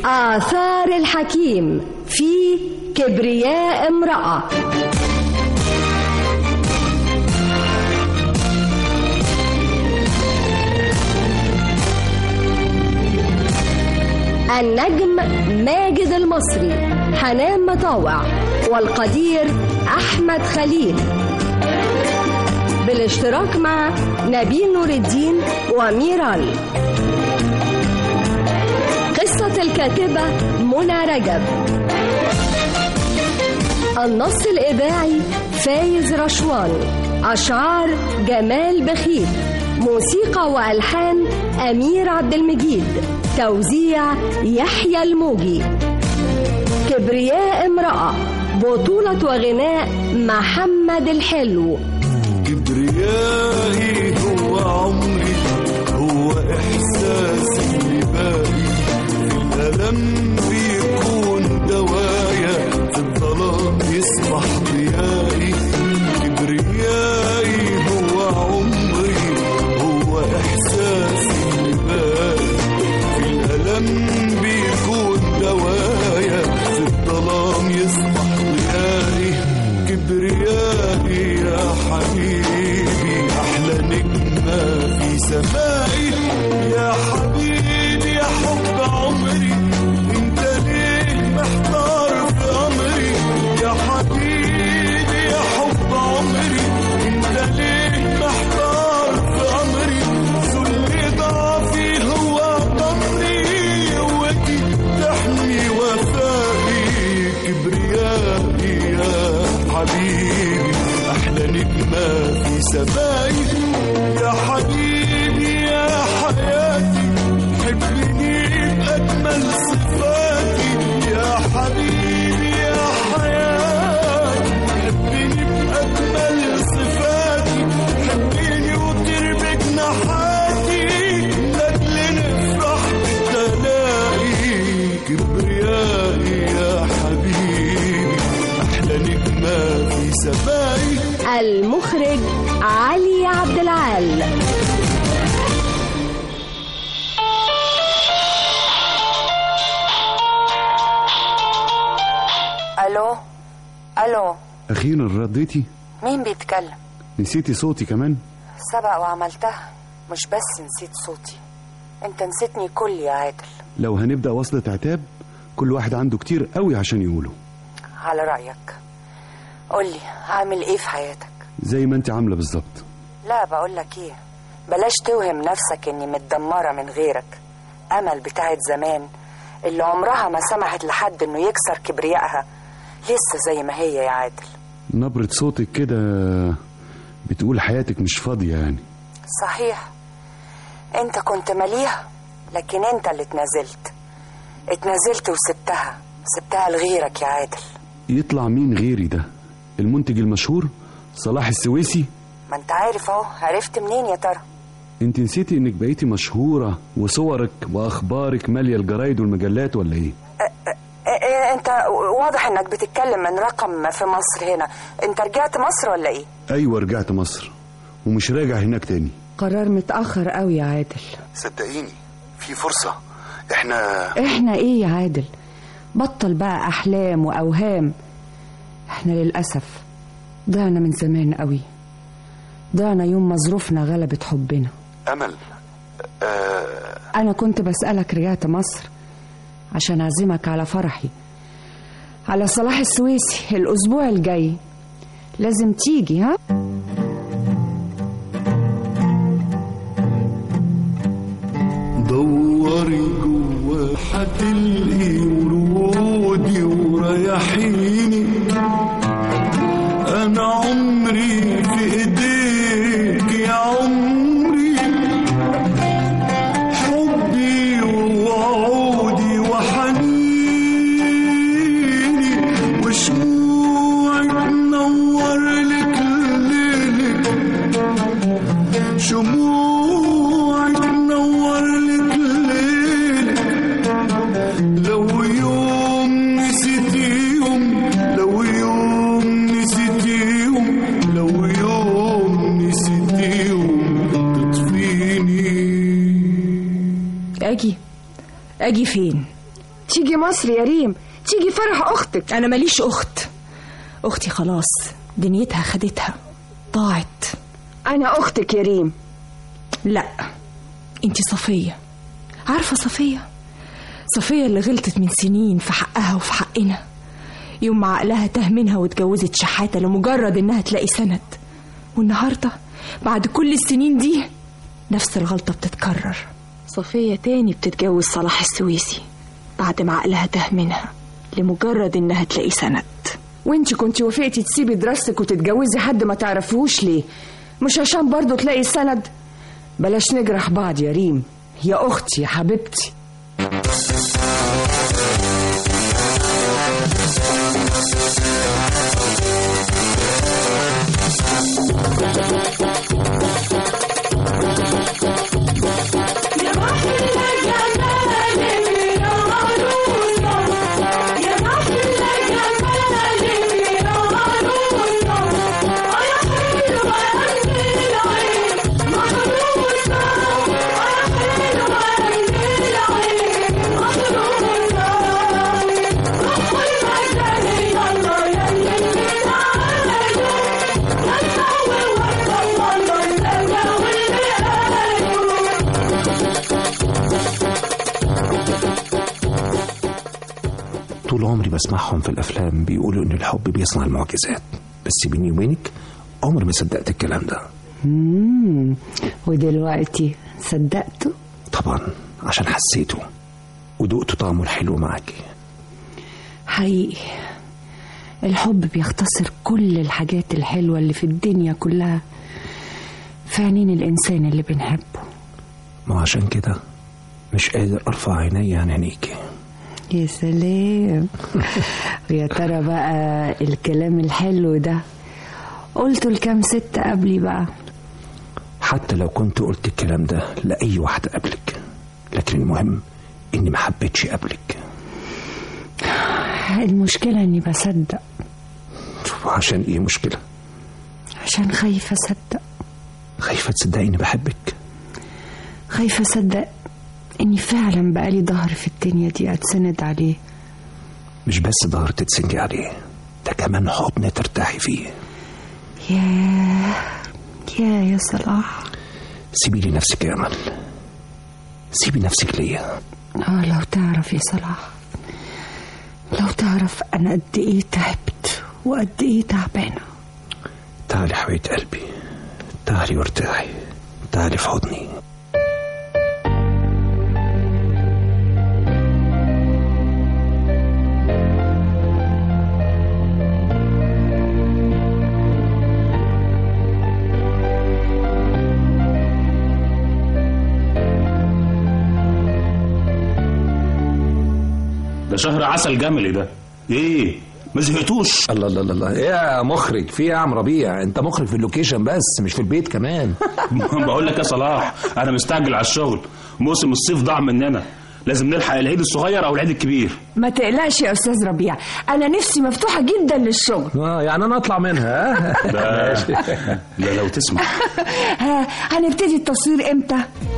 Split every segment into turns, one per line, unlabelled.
آثار الحكيم في كبرياء امرأة النجم ماجد المصري حنان مطاوع والقدير أحمد خليل بالاشتراك مع نبيل نور الدين وميرال قصة الكاتبة منى رجب النص الإذاعي فايز رشوان أشعار جمال بخيت موسيقى وألحان أمير عبد المجيد توزيع يحيى الموجي كبرياء امرأة بطولة وغناء محمد الحلو
كبريائي هو عمري هو إحساسي اللي باقي في الألم بيكون دوايا في الظلام يصبح ضيائي كبريائي هو عمري هو إحساسي اللي باقي في الألم بيكون دوايا في الظلام يصبح ضيائي كبريائي يا حبيبي أحلى نجمة في سمائي يا حبيبي يا حب عمري انت ليه محتار في أمري يا حبيبي يا حب عمري انت ليه محتار في أمري ذل ضعفي هو ضمري قوتي تحمي وفائي كبريائي يا حبيبي أحلى نجمة في سمائي يا حبيبي يا حياتي حبني بأجمل صفاتي يا حبيبي يا حياتي حبني بأجمل صفاتي حبني وطير بجناحاتي لأجل نفرح بالتلاقي كبريائي يا حبيبي أحلى نجمة في سمائي
المخرج علي عبد العال
الو الو
أخيرا رديتي
مين بيتكلم
نسيتي صوتي كمان
سبق وعملتها مش بس نسيت صوتي انت نسيتني كل يا عادل
لو هنبدأ وصلة عتاب كل واحد عنده كتير قوي عشان يقوله
على رأيك قولي عامل ايه في حياتك
زي ما انت عاملة بالظبط
لا بقولك ايه بلاش توهم نفسك اني متدمرة من غيرك امل بتاعت زمان اللي عمرها ما سمحت لحد انه يكسر كبريائها لسه زي ما هي يا عادل
نبرة صوتك كده بتقول حياتك مش فاضية يعني
صحيح انت كنت مليها لكن انت اللي اتنازلت اتنازلت وسبتها سبتها لغيرك يا عادل
يطلع مين غيري ده المنتج المشهور صلاح السويسي
ما انت عارف اهو عرفت منين يا ترى
انت نسيتي انك بقيتي مشهورة وصورك واخبارك مالية الجرايد والمجلات ولا ايه
إيه إيه انت واضح انك بتتكلم من رقم في مصر هنا انت رجعت مصر ولا ايه
ايوه رجعت مصر ومش راجع هناك تاني
قرار متأخر قوي يا عادل
صدقيني في فرصة احنا
احنا ايه يا عادل بطل بقى احلام واوهام احنا للاسف ضعنا من زمان قوي ضعنا يوم ما ظروفنا غلبت حبنا
امل آه
انا كنت بسألك رجعت مصر عشان اعزمك على فرحي على صلاح السويسي الاسبوع الجاي لازم تيجي ها
دوري جوا هتلاقي ورودي وريحيني انا عمري في ايديك يا عمري حبي ووعودي وحنيني وشموعك تنور لك ليلك شموعك تنور لك ليلك لو يوم نسيتيهم لو يوم نسيتيهم لو يوم نسيتيهم تطفيني
اجي اجي فين
تيجي مصر يا ريم تيجي فرح اختك
انا ماليش اخت اختي خلاص دنيتها خدتها ضاعت
انا اختك يا ريم
لا انتي صفية عارفة صفية صفية اللي غلطت من سنين في حقها وفي حقنا يوم ما عقلها تاه منها واتجوزت شحاتة لمجرد انها تلاقي سند والنهاردة بعد كل السنين دي نفس الغلطة بتتكرر صفية تاني بتتجوز صلاح السويسي بعد ما عقلها تاه منها لمجرد انها تلاقي سند
وانت كنت وافقتي تسيبي دراستك وتتجوزي حد ما تعرفوش ليه مش عشان برضو تلاقي سند بلاش نجرح بعض يا ريم يا اختي يا حبيبتي
طول عمري بسمعهم في الافلام بيقولوا ان الحب بيصنع المعجزات بس بيني وبينك عمري ما صدقت الكلام ده
مم. ودلوقتي صدقته
طبعا عشان حسيته ودقت طعمه الحلو معاكي
حقيقي الحب بيختصر كل الحاجات الحلوة اللي في الدنيا كلها في عينين الإنسان اللي بنحبه
ما عشان كده مش قادر ارفع عيني عن عينيكي
يا سلام ويا ترى بقى الكلام الحلو ده قلته لكام ست قبلي بقى
حتى لو كنت قلت الكلام ده لأي واحدة قبلك لكن المهم إني ما حبيتش قبلك
المشكلة إني بصدق
وعشان إيه مشكلة
عشان خايفة أصدق
خايفة تصدقي إني بحبك
خايفة أصدق إني فعلا بقالي ظهر في الدنيا دي أتسند عليه
مش بس ظهر تتسندي عليه ده كمان حضن ترتاحي فيه
ياه يا يا صلاح
سيبي لي نفسك يا أمل سيبي نفسك ليا
اه لو تعرف يا صلاح لو تعرف أنا قد إيه تعبت وقد إيه تعبانة
تعالي حبيبة قلبي تعالي وارتاحي تعالي في حضني
ده شهر عسل جملي ده ايه ما زهقتوش
الله الله الله الله ايه يا مخرج في ايه يا عم ربيع انت مخرج في اللوكيشن بس مش في البيت كمان
بقول لك يا صلاح انا مستعجل على الشغل موسم الصيف ضاع مننا لازم نلحق العيد الصغير او العيد الكبير
ما تقلقش يا أستاذ ربيع أنا نفسي مفتوحة جدا للشغل
اه يعني انا اطلع منها ها؟
ده, ده لو تسمح
ها هنبتدي التصوير إمتى؟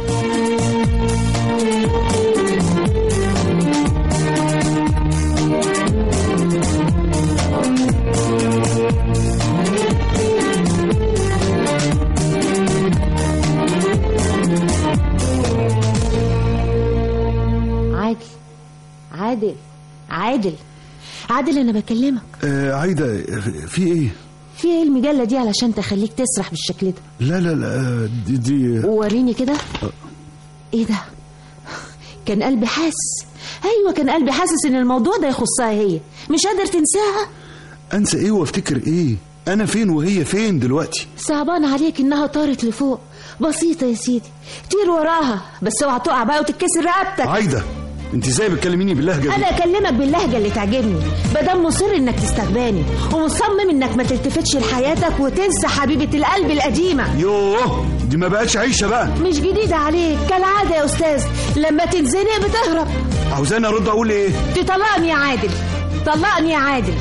عادل عادل عادل عادل انا بكلمك
آه عايدة في ايه؟
في ايه المجله دي علشان تخليك تسرح بالشكل ده
لا لا لا دي, دي
وريني كده ايه ده كان قلبي حاسس ايوه كان قلبي حاسس ان الموضوع ده يخصها هي مش قادر تنساها
انسى ايه وافتكر ايه؟ انا فين وهي فين دلوقتي؟
صعبان عليك انها طارت لفوق بسيطه يا سيدي طير وراها بس اوعى تقع بقى وتتكسر رقبتك
عايدة انت ازاي بتكلميني باللهجة دي؟
انا اكلمك باللهجه اللي تعجبني بدل مصر انك تستغباني ومصمم انك ما تلتفتش لحياتك وتنسى حبيبه القلب القديمه
يوه دي ما بقتش عيشة بقى
مش جديده عليك كالعاده يا استاذ لما تتزنق بتهرب
عاوزاني ارد اقول ايه؟
تطلقني يا عادل طلقني يا عادل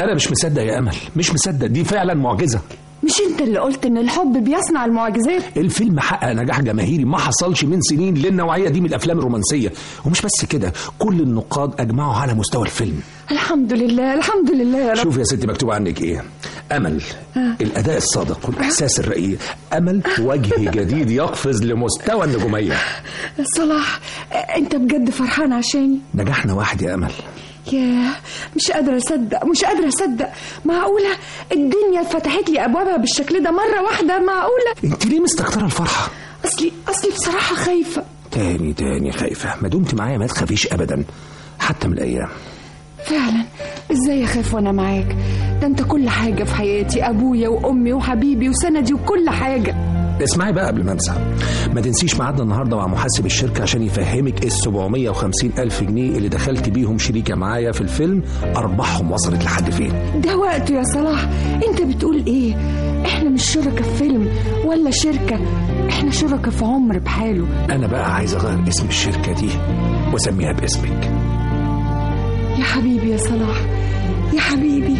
انا مش مصدق يا امل مش مصدق دي فعلا معجزه
مش انت اللي قلت ان الحب بيصنع المعجزات
الفيلم حقق نجاح جماهيري ما حصلش من سنين للنوعيه دي من الافلام الرومانسيه ومش بس كده كل النقاد اجمعوا على مستوى الفيلم
الحمد لله الحمد لله يا رب
شوف يا ستي مكتوب عنك ايه امل الاداء الصادق والاحساس الرقيق امل وجه جديد يقفز لمستوى النجوميه
صلاح انت بجد فرحان عشاني
نجاحنا واحد يا امل
ياه مش قادرة أصدق مش قادرة أصدق معقولة الدنيا فتحت لي أبوابها بالشكل ده مرة واحدة معقولة
انت ليه مستكتره الفرحه
أصلي أصلي بصراحة خايفة
تاني تاني خايفه ما دمت معايا ما تخافيش ابدا حتى من الايام
فعلا ازاي اخاف وانا معاك ده انت كل حاجة في حياتي ابويا وامي وحبيبي وسندي وكل حاجة
اسمعي بقى قبل ما انسى ما تنسيش ميعادنا النهارده مع محاسب الشركه عشان يفهمك ايه ال 750 الف جنيه اللي دخلت بيهم شريكه معايا في الفيلم ارباحهم وصلت لحد فين
ده وقته يا صلاح انت بتقول ايه احنا مش شركة في فيلم ولا شركة احنا شركة في عمر بحاله
انا بقى عايز اغير اسم الشركه دي واسميها باسمك
يا حبيبي يا صلاح يا حبيبي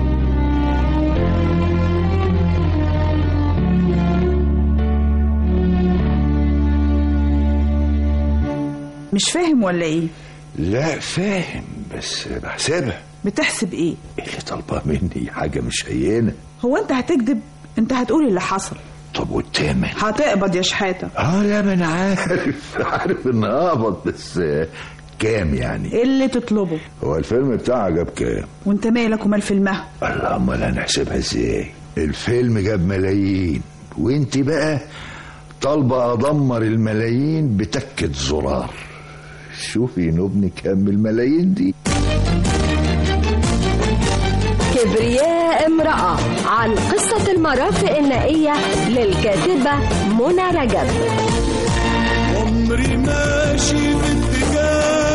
مش فاهم ولا ايه
لا فاهم بس بحسبها
بتحسب ايه
اللي طالباه مني حاجة مش هينة
هو انت هتكذب انت هتقول اللي حصل
طب والتامن
هتقبض يا شحاته
اه لا ما انا عارف عارف ان اقبض بس آه، كام يعني
ايه اللي تطلبه
هو الفيلم بتاعها جاب كام
وانت مالك ومال فيلمها
الله امال هنحسبها ازاي الفيلم جاب ملايين وانت بقى طالبة ادمر الملايين بتكة زرار شوفي نبني كام الملايين دي
كبرياء امرأة عن قصة المرافق النائية للكاتبة منى رجب
عمري ماشي باتجاه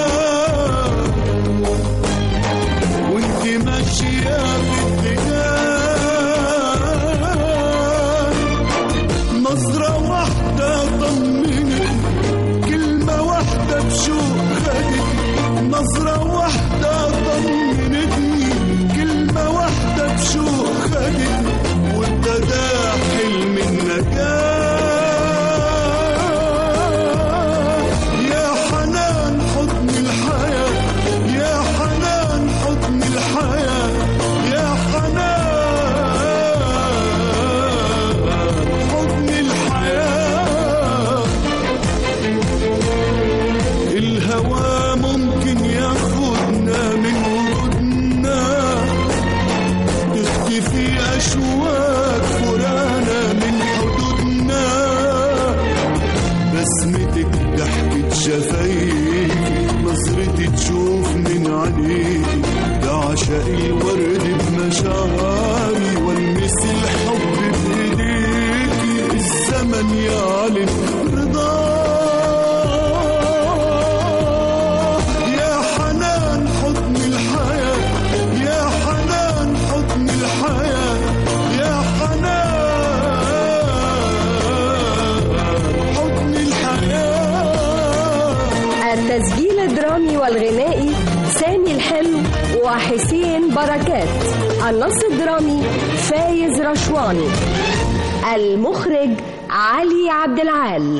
وانت ماشية باتجاه نظرة واحدة طمنت كلمة واحدة بشوق خدتني نظرة واحدة طمنتني كلمة واحدة بشوق خدتني وابتدى حلم النجاة يا حنان حضن الحياة يا حنان حضن الحياة يا حنان حضن الحياة الهوى ممكن ياخدنا من وجودنا تختفي أشواك فرانا من حدودنا بسمتك ضحكة شفايفك نظرتي تشوف من عينيكي ده عشق الورد بمشاعري والمس الحب بإيديكي الزمن يعلن رضاه يا حنان حضن الحياة يا حنان حضن الحياة يا حنان حضن الحياة
التسجيل الدرامي والغنائي سامي الحلو وحسين بركات النص الدرامي فايز رشواني المخرج علي عبد العال